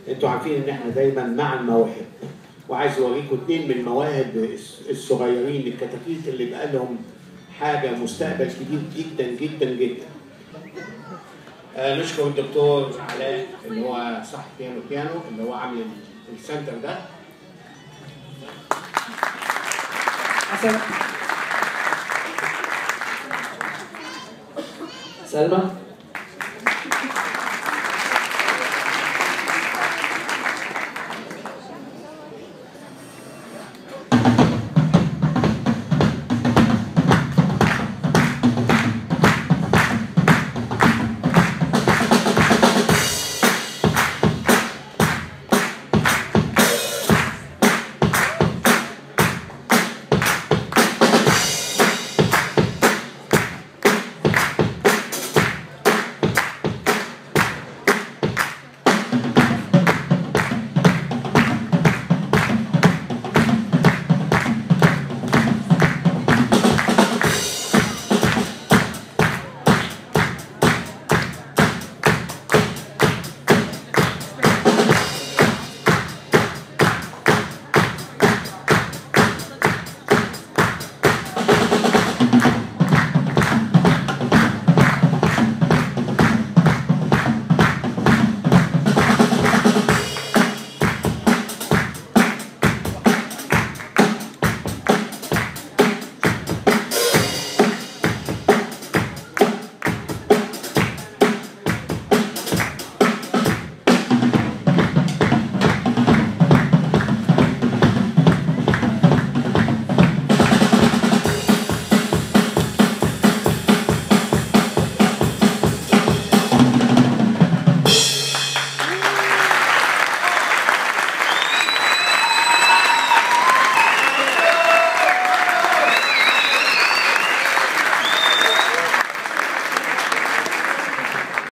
انتوا عارفين ان احنا دايما مع المواهب وعايز اوريكم اثنين من المواهب الصغيرين الكتاكيت اللي بقى لهم حاجه مستقبل كبير جدا جدا جدا آه نشكر الدكتور علاء اللي هو صاحب بيانو بيانو اللي هو عامل السنتر ده حسن سلمى